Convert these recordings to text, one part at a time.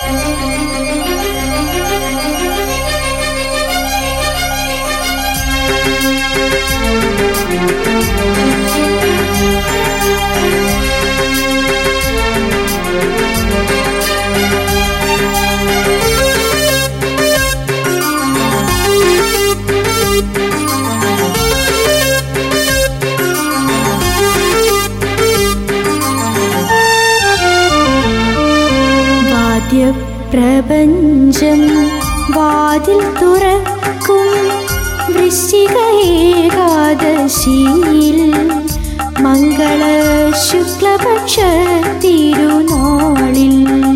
വാദ്യപ്രപഞ്ചം വാതിൽ തുറക്കും വൃശ്ചിക ഏകാദശിയിൽ മംഗള ശുക്ലപക്ഷ തിരുനാളിൽ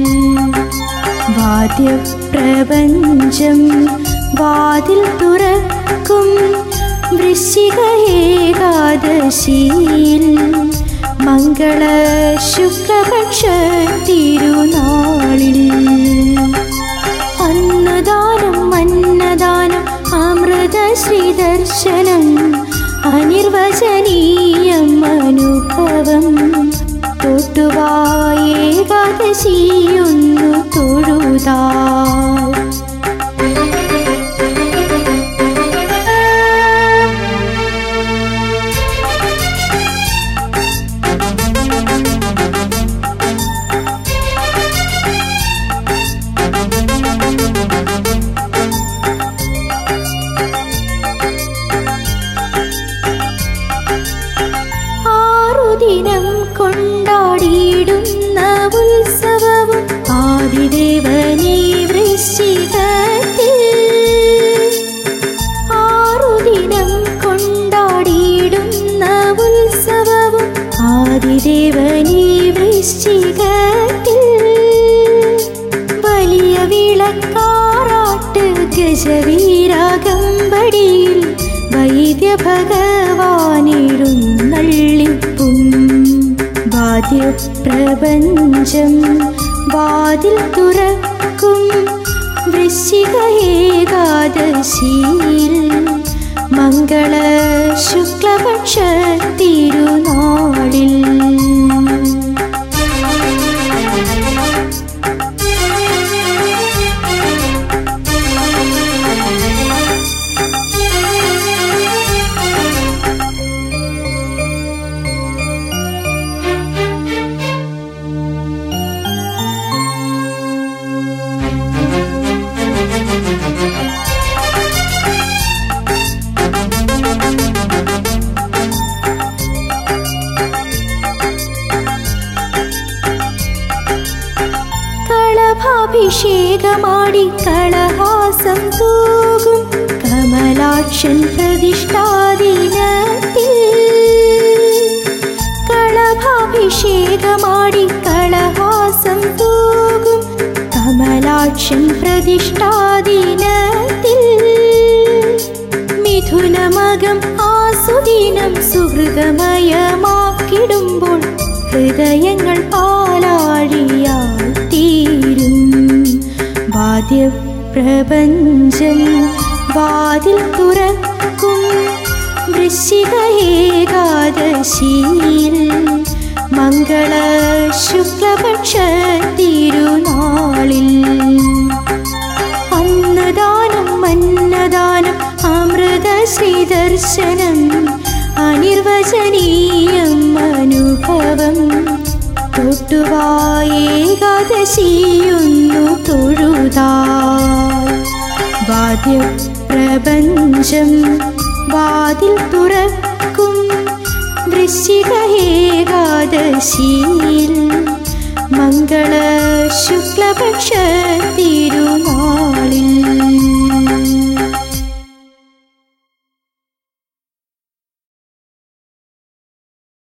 വാദ്യപ്രപഞ്ചം വാതിൽ തുറക്കും വൃശ്ചിക ഏകാദശിയിൽ മംഗള ശുക്ലപക്ഷ തിരുനാളിൽ അന്നദാനം അന്നദാനം അമൃത ശ്രീദർശനം അനിർവചനീയം അനുഭവം തൊട്ടുവായേകാദശിയൊന്നു തൊഴുതാ ആറുദിനം കൊണ്ടാടിയിടുന്ന ഉത്സവവും ആദിദേവനീ വൃശ്ചികത്തിൽ ആറുദിനം കൊണ്ടാടിയിടുന്ന ഉത്സവവും ആദിദേവനീ വൃശ്ചികത്തിൽ വലിയ വിളക്കാറാട്ട് ഗജവീരാകമ്പടിയിൽ വൈദ്യ ഭഗവാനിടുന്നള്ളിപ്പും വാദ്യപ്രപഞ്ചം വാതിൽ തുറക്കും വൃശ്ചിക ഏകാദശിയിൽ മംഗള ശുക്ലപക്ഷ തിരുനാളിൽ കളഭാഭിഷേകമാടി കളഹാസം തൂകും കമലാക്ഷൻ പ്രതിഷ്ഠാദിനത്തിൽ കളഭാഭിഷേകമാടി കളഹാസം തൂകും കമലാക്ഷൻ പ്രതിഷ്ഠാദിനത്തിൽ മിഥുനമകം ആസുദിനം സുഹൃതമയമാക്കിടുമ്പോൾ ഹൃദയങ്ങൾ പാലാഴിയായി തീരും വാദ്യപ്രപഞ്ചം വാതിൽ തുറക്കും വൃശ്ചിക ഏകാദശിയിൽ മംഗള ശുക്ലപക്ഷ തിരുനാളിൽ അന്നദാനം അന്നദാനം അമൃത ശ്രീദർശനം അനിർവചനീയം അനുഭവം തൊട്ടുവായേകാദശിയൊന്നു തൊഴുതാ വാദ്യപ്രപഞ്ചം വാതിൽ തുറക്കും വൃശ്ചിക ഏകാദശിയിൽ മംഗള ശുക്ലപക്ഷ തിരുനാൾ